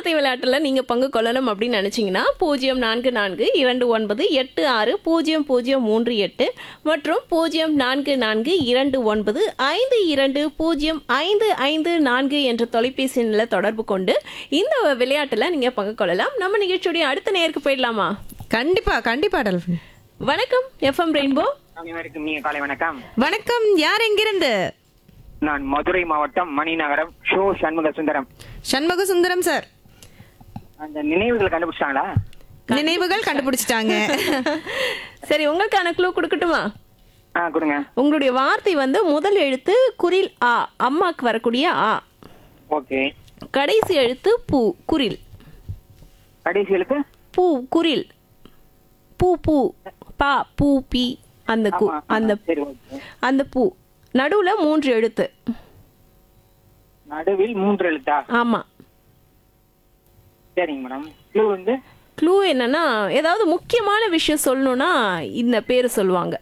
வார்த்தை விளையாட்டுல நீங்க பங்கு கொள்ளணும் அப்படின்னு நினைச்சீங்கன்னா பூஜ்ஜியம் நான்கு நான்கு இரண்டு ஒன்பது எட்டு ஆறு பூஜ்ஜியம் பூஜ்ஜியம் மூன்று எட்டு மற்றும் பூஜ்ஜியம் நான்கு நான்கு இரண்டு ஒன்பது ஐந்து இரண்டு பூஜ்ஜியம் ஐந்து ஐந்து நான்கு என்ற தொலைபேசி எண்ணில் தொடர்பு கொண்டு இந்த விளையாட்டுல நீங்க பங்கு கொள்ளலாம் நம்ம நிகழ்ச்சியுடைய அடுத்த நேருக்கு போயிடலாமா கண்டிப்பா கண்டிப்பா டல்ஃபின் வணக்கம் எஃப்எம் ரெயின்போ அனைவருக்கும் நீங்க காலை வணக்கம் வணக்கம் யார் எங்கிருந்து நான் மதுரை மாவட்டம் மணிநகரம் ஷோ சண்முக சுந்தரம் சண்முக சுந்தரம் சார் அந்த நினைவுகள் கண்டுபிடிச்சாங்களா நினைவுகள் கண்டுபிடிச்சிட்டாங்க சரி உங்களுக்கான க்ளூ கொடுக்கட்டுமா ஆ கொடுங்க உங்களுடைய வார்த்தை வந்து முதல் எழுத்து குரில் ஆ அம்மாக்கு வரக்கூடிய ஆ ஓகே கடைசி எழுத்து பூ குரில் கடைசி எழுத்து பூ குரில் பூ பூ பா பூ பி அந்த கு ஆமா, அந்த சரி ஓகே அந்த பூ நடுவுல மூன்று எழுத்து நடுவில் மூன்று எழுத்தா ஆமா சரிங்க மேடம் க்ளூ வந்து க்ளூ என்னன்னா ஏதாவது முக்கியமான விஷயம் சொல்லணும்னா இந்த பேர் சொல்லுவாங்க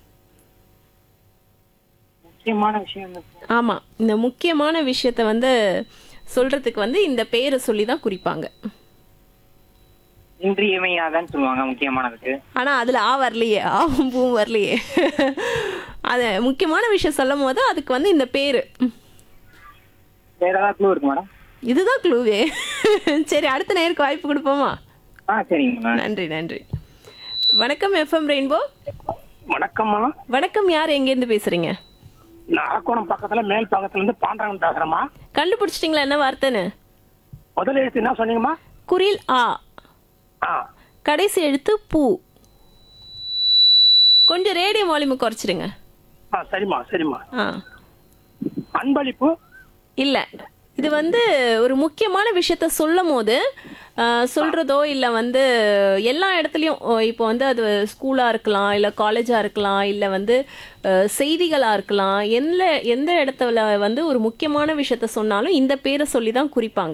முக்கியமான விஷயம் வந்து ஆமா இந்த முக்கியமான விஷயத்த வந்து சொல்றதுக்கு வந்து இந்த பேரை சொல்லி தான் குறிப்பாங்க இன்றியமையாதான்னு சொல்லுவாங்க முக்கியமானதுக்கு ஆனா அதுல ஆ வரலையே ஆவும் பூவும் வரலையே அது முக்கியமான விஷயம் சொல்லும் போது அதுக்கு வந்து இந்த பேரு வேற ஏதாவது க்ளூ இருக்கு மேடம் இதுதான் க்ளூவே சரி அடுத்த நேருக்கு வாய்ப்பு கொடுப்போமா ஆ சரிங்க மேடம் நன்றி நன்றி வணக்கம் எஃப்எம் ரெயின்போ வணக்கம் வணக்கம் யார் எங்கேருந்து பேசுறீங்க நான் அரக்கோணம் பக்கத்துல மேல் பக்கத்துல இருந்து பாண்டரங்கன் பேசுறேம்மா கண்டுபிடிச்சிட்டிங்களா என்ன வார்த்தைன்னு முதல் எழுத்து என்ன சொன்னீங்கம்மா குரில் ஆ ஆ கடைசி எழுத்து பூ கொஞ்சம் ரேடியோ வால்யூம் குறைச்சிடுங்க ஆ சரிம்மா சரிம்மா ஆ அன்பளிப்பு இல்ல இது வந்து ஒரு முக்கியமான விஷயத்த சொல்லும் போது ஆ, சொல்றதோ இல்ல வந்து எல்லா இடத்துலயும் ஓ, இப்போ வந்து அது ஸ்கூலா இருக்கலாம் இல்ல காலேஜா இருக்கலாம் இல்ல வந்து ஆ, செய்திகளா இருக்கலாம் எந்த எந்த இடத்துல வந்து ஒரு முக்கியமான விஷயத்த சொன்னாலும் இந்த பேரை சொல்லி தான் குறிப்பாங்க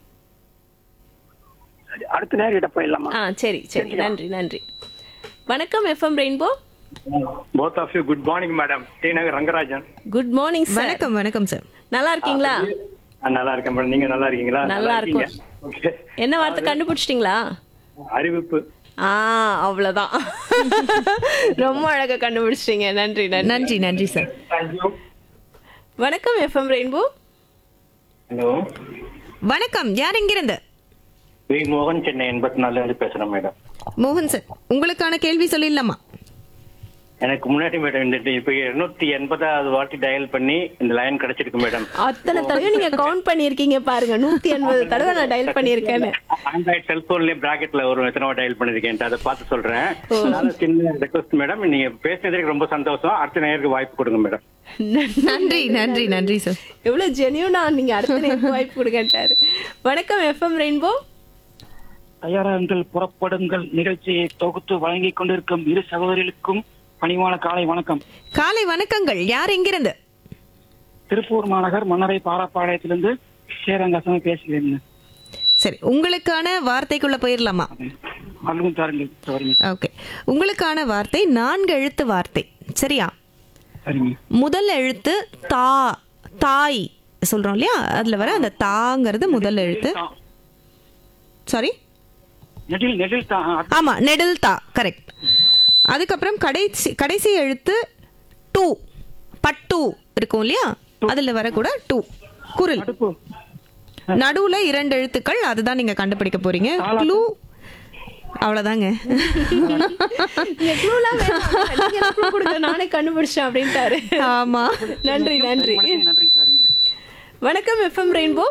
சரி அடுத்த நேரம் கிட்ட போயிடலாமா ஆ சரி சரி நன்றி நன்றி வணக்கம் FM rainbow both of you good morning madam T Nagar Rangarajan good morning sir வணக்கம் வணக்கம் சார் நல்லா இருக்கீங்களா ஆ, நல்லா இருக்கேன் மேடம் நீங்க நல்லா இருக்கீங்களா நல்லா இருக்கீங்க இருக்கும். ஓகே என்ன வார்த்தை கண்டுபிடிச்சிட்டிங்களா அறிவிப்பு ஆ அவ்வளவுதான் ரொம்ப அழகா கண்டுபிடிச்சிட்டீங்க நன்றி நன்றி நன்றி நன்றி சார் தேங்க்யூ வணக்கம் எஃப்எம் ரெயின்போ ஹலோ வணக்கம் யார் எங்கிருந்து வி மோகன் சென்னை எண்பத்தி நாலுல இருந்து பேசுறேன் மேடம் மோகன் சார் உங்களுக்கான கேள்வி சொல்லிடலாமா எனக்கு முன்னாடி மேடம் இந்த இப்ப இருநூத்தி எண்பதாவது வாட்டி டயல் பண்ணி இந்த லைன் கிடைச்சிருக்கு மேடம் அத்தனை தடவை நீங்க கவுண்ட் பண்ணிருக்கீங்க பாருங்க நூத்தி எண்பது தடவை நான் டயல் பண்ணிருக்கேன்னு ஆண்ட்ராய்ட் செல்போன்லயே பிராக்கெட்ல ஒரு எத்தனை டயல் பண்ணிருக்கேன் அதை பார்த்து சொல்றேன் அதனால சின்ன ரெக்வஸ்ட் மேடம் நீங்க பேசுனதுக்கு ரொம்ப சந்தோஷம் அடுத்த நேருக்கு வாய்ப்பு கொடுங்க மேடம் நன்றி நன்றி நன்றி சார் எவ்வளவு ஜெனியூனா நீங்க அடுத்த நேரம் வாய்ப்பு கொடுக்கட்டாரு வணக்கம் எஃப்எம் ரெயின்போ தயாராகுங்கள் புறப்படுங்கள் நிகழ்ச்சியை தொகுத்து வழங்கிக் கொண்டிருக்கும் இரு சகோதரிகளுக்கும் பணிவான காலை வணக்கம் காலை வணக்கங்கள் யார் எங்கிருந்து திருப்பூர் மாநகர் மன்னரை பாராப்பாளையத்திலிருந்து சேரங்காசமே பேசுகிறேன் சரி உங்களுக்கான வார்த்தைக்குள்ள போயிடலாமா அல்லும் தாருங்கள் சரிங்க ஓகே உங்களுக்கான வார்த்தை நான்கு எழுத்து வார்த்தை சரியா சரிங்க முதல் எழுத்து தா தாய் சொல்றோம் இல்லையா அதுல வர அந்த தாங்கிறது முதல் எழுத்து சாரி நெடில் நெடில் தான் ஆமா நெடில் தா கரெக்ட் அதுக்கப்புறம் கடைசி கடைசி எழுத்து டூ பட்டு இருக்கும் இல்லையா அதுல வரக்கூட டூ குரில் அடுப்பு நடுவுல இரண்டு எழுத்துக்கள் அதுதான் நீங்க கண்டுபிடிக்க போறீங்க க்ளூ அவ்வளவுதாங்க இந்த clue-லாம் வேணாம். நீங்க எனக்கு clue கொடுங்க, நானே கண்டுபிடிச்சேன் அப்படின்ட்டாரு ஆமா நன்றி நன்றி நன்றி சரிங்க வணக்கம் எஃப்எம் ரெயின்போ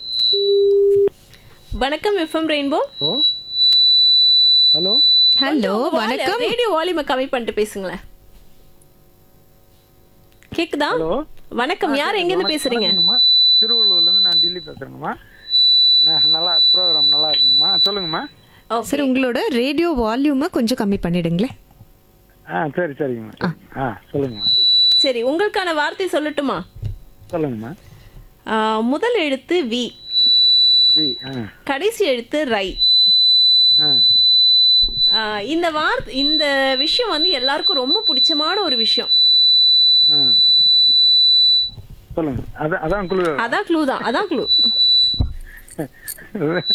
வணக்கம் எஃப்எம் ரெயின்போ ஹலோ ஹலோ வணக்கம் ரேடியோ வால்யூமை கம்மி பண்ணிட்டு பேசுங்களேன் கேக்குதா வணக்கம் யார் எங்க இருந்து பேசுறீங்க வணக்கங்கம்மா திருவள்ளூர்ல இருந்து நான் டில்லி பேசுறேங்கம்மா ந- நல்லா ப்ரோக்ராம் நல்லா இருக்குங்கம்மா சொல்லுங்கம்மா சார் உங்களோட ரேடியோ வால்யூமை கொஞ்சம் கம்மி பண்ணிடுங்களேன் ஆ சரி சரிங்கம்மா ஆ சொல்லுங்கம்மா சரி உங்களுக்கான வார்த்தை சொல்லட்டுமா சொல்லுங்கம்மா ஆ, முதல் எழுத்து வி வி ஆ கடைசி எழுத்து ரை ஆ ஆ, இந்த வார்த்தை இந்த விஷயம் வந்து எல்லாருக்கும் ரொம்ப பிடிச்சமான ஒரு விஷயம் ஆ சொல்லுங்க அதான் அதான் குழு அதான் க்ளூ தான் அதான் க்ளூ